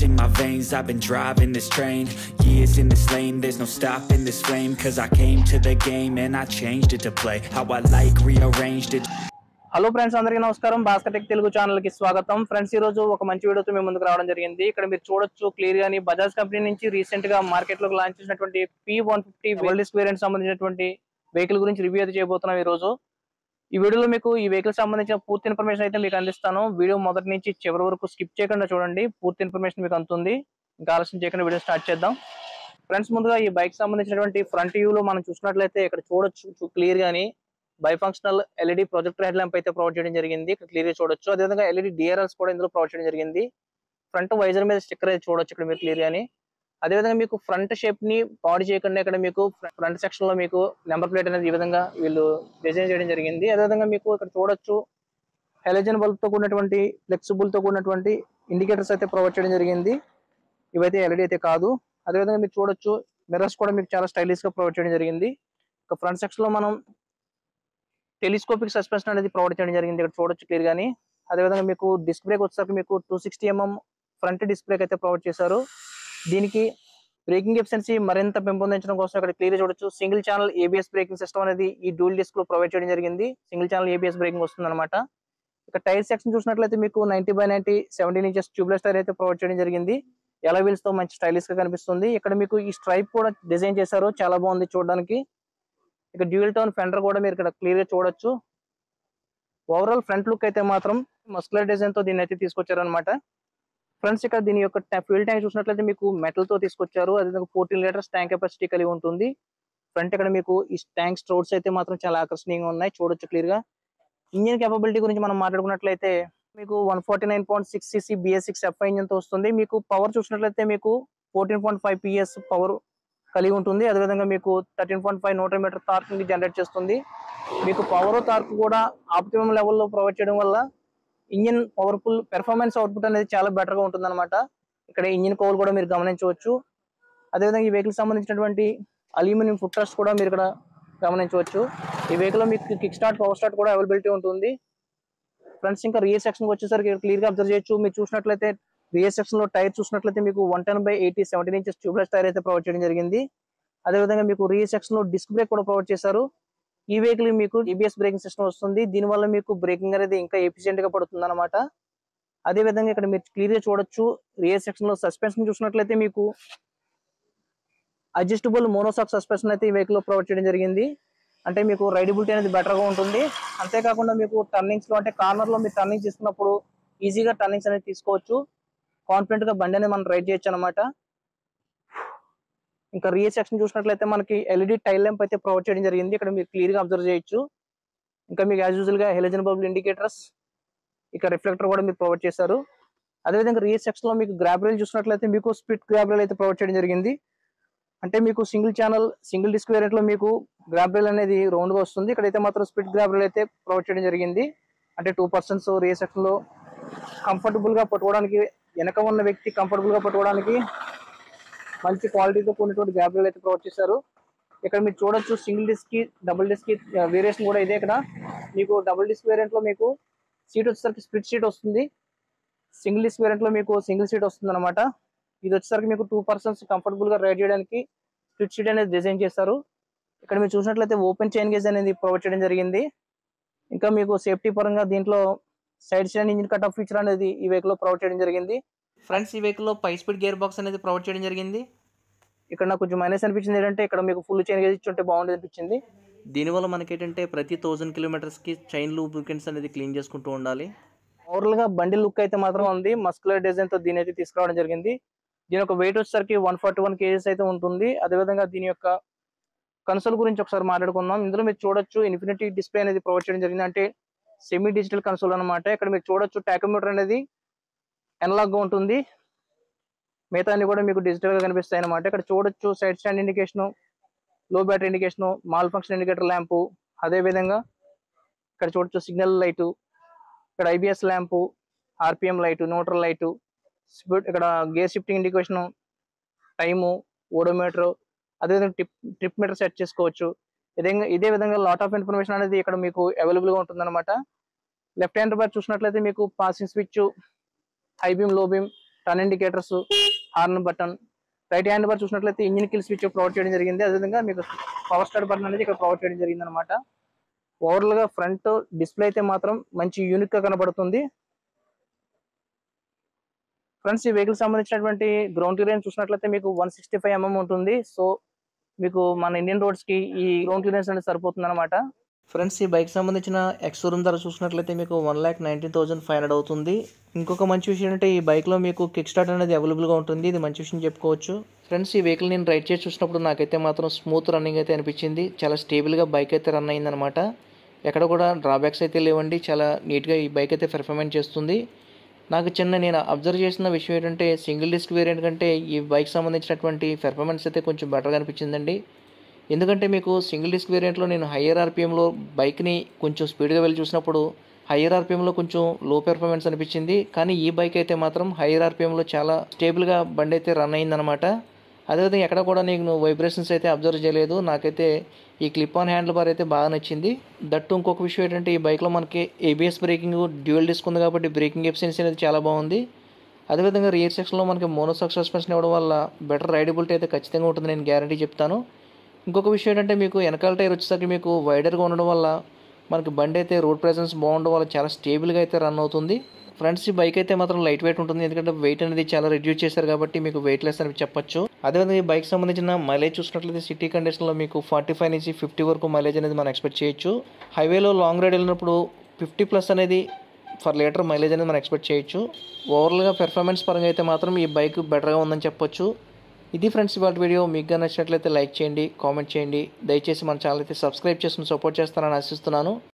in my veins, I've been driving this train. Years in this lane, there's no stopping this flame. Cause I came to the game and I changed it to play how I like, rearranged it. Hello friends అందరికీ నమస్కారం Bhaskar tech Telugu channel కి స్వాగతం friends ఈ రోజు ఒక మంచి వీడియోతో మేము ముందుకు రావడం జరిగింది ఇక్కడ మీరు చూడొచ్చు క్లియర్ గాని బజాజ్ కంపెనీ నుంచి రీసెంట్ గా మార్కెట్ లోకి లాంచ్ చేసినటువంటి P one fifty world disc variant సంబంధించినటువంటి వెహికల్ గురించి రివ్యూ అయితే చేయబోతున్నాం ఈ రోజు ఈ వీడియోలో మీకు ఈ వెహికల్ సంబంధించిన పూర్తి ఇన్ఫర్మేషన్ అయితే మీకు అందిస్తాను వీడియో మొదటి నుంచి చివరి వరకు స్కిప్ చేయకుండా చూడండి పూర్తి ఇన్ఫర్మేషన్ మీకు అందుతుంది ఇంకా ఆలస్యం చేయకుండా వీడియో స్టార్ట్ చేద్దాం ఫ్రెండ్స్ ముందుగా ఈ బైక్ సంబంధించినటువంటి ఫ్రంట్ వ్యూ లో మనం చూసినట్లయితే ఇక్కడ చూడొచ్చు క్లియర్ గాని bifunctional LED projector head lamp అయితే ప్రొవైడ్ చేయడం జరిగింది ఇక్కడ క్లియర్ గా చూడొచ్చు అదేవిధంగా ఎల్ఈడి డిఆర్ఎల్స్ కూడా ఇందులో ప్రొవైడ్ చేయడం జరిగింది ఫ్రంట్ వైజర్ మీద స్టిక్కర్ అయితే చూడొచ్చు ఇక్కడ మీరు క్లియర్ గాని అదేవిధంగా మీకు ఫ్రంట్ షేప్ ని బాడీ చేయకుండా ఇక్కడ మీకు ఫ్రంట్ సెక్షన్ లో మీకు నెంబర్ ప్లేట్ అనేది ఈ విధంగా వీళ్ళు డిజైన్ చేయడం జరిగింది అదేవిధంగా మీకు ఇక్కడ చూడొచ్చు హెలజన్ బల్బ్ తో కూడినటువంటి ఫ్లెక్సిబుల్ తో కూడినటువంటి ఇండికేటర్స్ అయితే ప్రొవైడ్ చేయడం జరిగింది ఇవైతే ఎల్ఈడి అయితే కాదు అదేవిధంగా మీరు చూడొచ్చు మిర్రర్స్ కూడా మీకు చాలా స్టైలిష్ గా ప్రొవైడ్ చేయడం జరిగింది ఇక ఫ్రంట్ సెక్షన్ లో మనం టెలిస్కోపిక్ సస్పెన్షన్ అనేది ప్రొవైడ్ చేయడం జరిగింది ఇక్కడ చూడొచ్చు క్లియర్ గానీ అదేవిధంగా మీకు డిస్క్ బ్రేక్ వచ్చేసరికి మీకు two sixty mm front disc brake అయితే ప్రొవైడ్ చేశారు దీనికి బ్రేకింగ్ ఎఫిషియన్సీ మరింత పెంపొందించడం కోసం ఇక్కడ క్లియర్ చూడొచ్చు single channel ABS braking system అనేది ఈ డూల్ డిస్క్ లో ప్రొవైడ్ చేయడం జరిగింది సింగిల్ ఛానల్ ఏబిఎస్ బ్రేకింగ్ వస్తుంది అనమాట ఇక టైర్ సెక్షన్ చూసినట్లయితే మీకు ninety by ninety seventeen inches tubeless tyre అయితే ప్రొవైడ్ చేయడం జరిగింది ఎలా వీల్స్ తో మంచి స్టైలిష్ గా కనిపిస్తుంది ఇక్కడ మీకు ఈ స్ట్రైప్ కూడా డిజైన్ చేశారు చాలా బాగుంది చూడడానికి ఇక డ్యూయల్ టోన్ ఫెండర్ కూడా మీరు ఇక్కడ క్లియర్ గా చూడొచ్చు ఓవరాల్ ఫ్రంట్ లుక్ అయితే మాత్రం మస్కులర్ డిజైన్ తో దీన్ని అయితే తీసుకొచ్చారనమాట ఫ్రెండ్స్ ఇక్కడ దీని యొక్క ఫ్యూల్ ట్యాంక్ చూసినట్లయితే మీకు మెటల్ తో తీసుకొచ్చారు అదేవిధంగా ఫోర్టీన్ లీటర్స్ ట్యాంక్ కెపాసిటీ కలిగి ఉంటుంది ఫ్రంట్ ఇక్కడ మీకు ఈ ట్యాంక్ స్ట్రోడ్స్ అయితే మాత్రం చాలా ఆకర్షణీయంగా ఉన్నాయి చూడొచ్చు క్లియర్ గా ఇంజిన్ కేపబిలిటీ గురించి మనం మాట్లాడుకున్నట్లయితే మీకు one forty nine point six CC BS six F engine తో వస్తుంది మీకు పవర్ చూసినట్లయితే మీకు fourteen point five PS power కలిగి ఉంటుంది అదేవిధంగా మీకు thirteen point five newton metre torque ని జనరేట్ చేస్తుంది మీకు పవర్ టార్క్ కూడా ఆప్టిమం లెవెల్లో ప్రొవైడ్ చేయడం వల్ల ఇంజిన్ పవర్ఫుల్ పెర్ఫార్మెన్స్ అవుట్పుట్ అనేది చాలా బెటర్ గా ఉంటుంది అనమాట ఇక్కడ ఇంజిన్ కోల్ కూడా మీరు గమనించవచ్చు అదేవిధంగా ఈ వెహికల్ సంబంధించినటువంటి అల్యూమినియం ఫుట్ ట్రస్ట్ కూడా మీరు ఇక్కడ గమనించవచ్చు ఈ వెహికల్ లో మీకు కిక్ స్టార్ట్ పవర్ స్టార్ట్ కూడా అవైలబిలిటీ ఉంటుంది ఫ్రంట్స్ ఇంకా రియర్ సెక్షన్ వచ్చేసరికి క్లియర్ గా అబ్జర్వ్ చేయొచ్చు మీరు చూసినట్లయితే రియర్ సెక్షన్ లో టైర్ చూసినట్లయితే మీకు one ten by eighty seventeen inches tubeless tyre అయితే ప్రొవైడ్ చేయడం జరిగింది అదేవిధంగా మీకు రియర్ సెక్షన్ లో డిస్క్ బ్రేక్ కూడా ప్రొవైడ్ చేశారు ఈ వెహికల్ మీకు ఈబిఎస్ బ్రేకింగ్ సిస్టమ్ వస్తుంది దీనివల్ల మీకు బ్రేకింగ్ అనేది ఇంకా ఎఫిషియెంట్ గా పడుతుంది అనమాట అదే విధంగా ఇక్కడ మీరు క్లియర్ గా చూడొచ్చు రియర్ సెక్షన్ లో సస్పెన్షన్ చూసినట్లయితే మీకు అడ్జస్టబుల్ మోనోసాక్ సస్పెన్షన్ అయితే ఈ వెహికల్ లో ప్రొవైడ్ చేయడం జరిగింది అంటే మీకు రైడబిలిటీ అనేది బెటర్ గా ఉంటుంది అంతేకాకుండా మీకు టర్నింగ్స్ లో అంటే కార్నర్ లో మీరు టర్నింగ్ తీసుకున్నప్పుడు ఈజీగా టర్నింగ్స్ అనేది తీసుకోవచ్చు కాన్ఫిడెంట్ గా బండి అనేది మనం రైడ్ చేయొచ్చు అనమాట ఇంకా రియర్ సెక్షన్ చూసినట్లయితే మనకి ఎల్ఈడి టైల్ ల్యాంప్ అయితే ప్రొవైడ్ చేయడం జరిగింది ఇక్కడ మీరు క్లియర్ గా అబ్జర్వ్ చేయొచ్చు ఇంకా మీకు యాజ్ యూజువల్ గా హెలజన్ బబుల్ ఇండికేటర్స్ ఇక రిఫ్లెక్టర్ కూడా మీరు ప్రొవైడ్ చేశారు అదేవిధంగా రియర్ సెక్షన్ లో మీకు గ్రాబ్ రైల్ చూసినట్లయితే మీకు స్పిట్ గ్రాబ్ రైల్ అయితే ప్రొవైడ్ చేయడం జరిగింది అంటే మీకు single channel single disc variant లో మీకు గ్రాబ్ రైల్ అనేది రౌండ్ గా వస్తుంది ఇక్కడైతే మాత్రం స్పిట్ గ్రాబ్ రైల్ అయితే ప్రొవైడ్ చేయడం జరిగింది అంటే టూ పర్సన్స్ రియర్ సెక్షన్ లో కంఫర్టబుల్ గా పట్టుకోవడానికి వెనక ఉన్న వ్యక్తి కంఫర్టబుల్ గా పట్టుకోవడానికి మంచి క్వాలిటీతో కూడినటువంటి గ్రాబ్ రైల్ అయితే ప్రొవైడ్ చేశారు ఇక్కడ మీరు చూడొచ్చు సింగిల్ డిస్క్ కి డబుల్ డిస్క్ కి వేరియేషన్ కూడా ఇదే ఇక్కడ మీకు డబుల్ డిస్క్ వేరియంట్ లో మీకు సీట్ వచ్చేసరికి స్ప్లిట్ సీట్ వస్తుంది సింగిల్ డిస్క్ వేరియంట్ లో మీకు సింగిల్ సీట్ వస్తుంది అనమాట ఇది వచ్చేసరికి మీకు టూ పర్సన్స్ కంఫర్టబుల్ గా రైడ్ చేయడానికి స్ప్లిట్ సీట్ అనేది డిజైన్ చేశారు ఇక్కడ మీరు చూసినట్లయితే ఓపెన్ చైన్ గేజ్ అనేది ప్రొవైడ్ చేయడం జరిగింది ఇంకా మీకు సేఫ్టీ పరంగా దీంట్లో side stand engine cut off feature అనేది ఈ వెహికల్ లో ప్రొవైడ్ చేయడం జరిగింది ఫ్రంట్స్ ఈ వెహికల్ లో పై స్పీడ్ గేర్ బాక్స్ అనేది ప్రొవైడ్ చేయడం జరిగింది ఇక్కడ నాకు కొంచెం మైనస్ అనిపించింది ఏంటంటే ఇక్కడ మీకు ఫుల్ చైన్ గేజ్ ఇచ్చి ఉంటే బాగుండేది అనిపించింది దీనివల్ల మనకి ఏంటంటే ప్రతి థౌజండ్ కిలోమీటర్స్కి చైన్ లూబ్రికెంట్స్ అనేది క్లీన్ చేసుకుంటూ ఉండాలి ఓవరాల్ గా బండి లుక్ అయితే మాత్రం ఉంది మస్కులర్ డిజైన్ తో దీని అయితే తీసుకురావడం జరిగింది దీని యొక్క వెయిట్ వచ్చేసరికి వన్ ఫార్టీ వన్ కేజీస్ అయితే ఉంటుంది అదేవిధంగా దీని యొక్క కన్సోల్ గురించి ఒకసారి మాట్లాడుకుందాం ఇందులో మీరు చూడొచ్చు ఇన్ఫినిటీ డిస్ప్లే అనేది ప్రొవైడ్ చేయడం జరిగింది అంటే సెమీ డిజిటల్ కన్సోల్ అన్నమాట ఇక్కడ మీరు చూడొచ్చు టాకోమీటర్ అనేది అనలాగ్ గా ఉంటుంది మిగతా అన్ని కూడా మీకు డిజిటల్ గా కనిపిస్తాయి అనమాట ఇక్కడ చూడొచ్చు సైడ్ స్టాండ్ ఇండికేషన్ లో battery indication malfunction indicator lamp అదే విధంగా ఇక్కడ చూడొచ్చు సిగ్నల్ లైటు ఇక్కడ IBS lamp RPM light neutral light ఇక్కడ gear shifting indication time odometer అదేవిధంగా టిప్ ట్రిప్ మీటర్ సెట్ చేసుకోవచ్చు ఇదే ఇదే విధంగా లాట్ ఆఫ్ ఇన్ఫర్మేషన్ అనేది ఇక్కడ మీకు అవైలబుల్ గా ఉంటుంది లెఫ్ట్ హ్యాండ్ బార్ చూసినట్లయితే మీకు passing switch high beam low beam turn indicators horn button right hand bar చూసినట్లయితే ఇంజిన్ కిల్ స్విచ్ ప్రొవైడ్ చేయడం జరిగింది అదేవిధంగా మీకు పవర్ స్టార్ట్ బటన్ అనేది ఇక్కడ ప్రొవైడ్ చేయడం జరిగింది అనమాట ఓవరాల్ గా ఫ్రంట్ డిస్ప్లే అయితే మాత్రం మంచి యూనిక్ గా కనబడుతుంది ఫ్రెండ్స్ ఈ వెహికల్ సంబంధించినటువంటి గ్రౌండ్ క్లియరెన్స్ చూసినట్లయితే మీకు వన్ సిక్స్టీ ఫైవ్ ఎంఎం ఉంటుంది సో మీకు మన ఇండియన్ రోడ్స్ కి ఈ గ్రౌండ్ క్లియరెన్స్ అనేది సరిపోతుంది అనమాట ఫ్రెండ్స్ ఈ బైక్ సంబంధించిన ఎక్స్షోరూమ్ ధర చూసినట్లయితే మీకు one lakh nineteen thousand five hundred అవుతుంది ఇంకొక మంచి విషయం ఏంటంటే ఈ బైక్లో మీకు కిక్ స్టార్ట్ అనేది అవైలబుల్గా ఉంటుంది ఇది మంచి విషయం చెప్పుకోవచ్చు ఫ్రెండ్స్ ఈ వెహికల్ నేను రైడ్ చేసి చూసినప్పుడు నాకైతే మాత్రం స్మూత్ రన్నింగ్ అయితే అనిపించింది చాలా స్టేబుల్గా బైక్ అయితే రన్ అయిందనమాట ఎక్కడ కూడా డ్రాబ్యాక్స్ అయితే లేవండి చాలా నీట్గా ఈ బైక్ అయితే పెర్ఫార్మెన్స్ చేస్తుంది నాకు చిన్న నేను అబ్జర్వ్ చేసిన విషయం ఏంటంటే సింగిల్ డిస్క్ వేరియంట్ కంటే ఈ బైక్ సంబంధించినటువంటి పెర్ఫార్మెన్స్ అయితే కొంచెం బెటర్గా అనిపించిందండి ఎందుకంటే మీకు సింగిల్ డిస్క్ వేరియంట్లో నేను హయ్యర్ ఆర్పిఎంలో బైక్ని కొంచెం స్పీడ్గా వెళ్ళి చూసినప్పుడు హయ్యర్ ఆర్పిఎంలో కొంచెం లో పెర్ఫార్మెన్స్ అనిపించింది కానీ ఈ బైక్ అయితే మాత్రం హయ్యర్ ఆర్పిఎంలో చాలా స్టేబుల్గా బండి అయితే రన్ అయిందనమాట అదేవిధంగా ఎక్కడ కూడా నేను వైబ్రేషన్స్ అయితే అబ్జర్వ్ చేయలేదు నాకైతే ఈ క్లిప్ ఆన్ హ్యాండిల్ బార్ అయితే బాగా నచ్చింది దట్టు ఇంకొక విషయం ఏంటంటే ఈ బైక్లో మనకి ఏబిఎస్ బ్రేకింగ్ డ్యూయల్ డిస్క్ ఉంది కాబట్టి బ్రేకింగ్ ఎఫిషియన్సీ అనేది చాలా బాగుంది అదేవిధంగా రియర్ సెక్షన్లో మనకి మోనోసాక్ సస్పెన్షన్ ఇవ్వడం వల్ల బెటర్ రైడబిలిటీ అయితే ఖచ్చితంగా ఉంటుంది నేను గ్యారంటీ చెప్తాను ఇంకొక విషయం ఏంటంటే మీకు వెనకాల టైర్ వచ్చేసరికి మీకు వైడర్గా ఉండడం వల్ల మనకి బండి అయితే రోడ్ ప్రెజెన్స్ బాగుండడం వల్ల చాలా స్టేబుల్గా అయితే రన్ అవుతుంది ఫ్రెండ్స్ ఈ బైక్ అయితే మాత్రం లైట్ వెయిట్ ఉంటుంది ఎందుకంటే వెయిట్ అనేది చాలా రిడ్యూస్ చేశారు కాబట్టి మీకు వెయిట్ లెస్ అని చెప్పొచ్చు అదేవిధంగా ఈ బైక్ సంబంధించిన మైలేజ్ చూసినట్లయితే సిటీ కండిషన్లో మీకు ఫార్టీ ఫైవ్ నుంచి ఫిఫ్టీ వరకు మైలేజ్ అనేది మనం ఎక్స్పెక్ట్ చేయొచ్చు హైవేలో లాంగ్ రైడ్ వెళ్ళినప్పుడు ఫిఫ్టీ ప్లస్ అనేది ఫర్ లీటర్ మైలేజ్ అనేది మనం ఎక్స్పెక్ట్ చేయొచ్చు ఓవరాల్గా పెర్ఫార్మెన్స్ పరంగా అయితే మాత్రం ఈ బైక్ బెటర్గా ఉందని చెప్పొచ్చు ఇది ఫ్రెండ్స్ ఇవాళ వీడియో మీకు నచ్చినట్లయితే లైక్ చేయండి కామెంట్ చేయండి దయచేసి మన ఛానల్ అయితే సబ్స్క్రైబ్ చేసుకుని సపోర్ట్ చేస్తానని ఆశిస్తున్నాను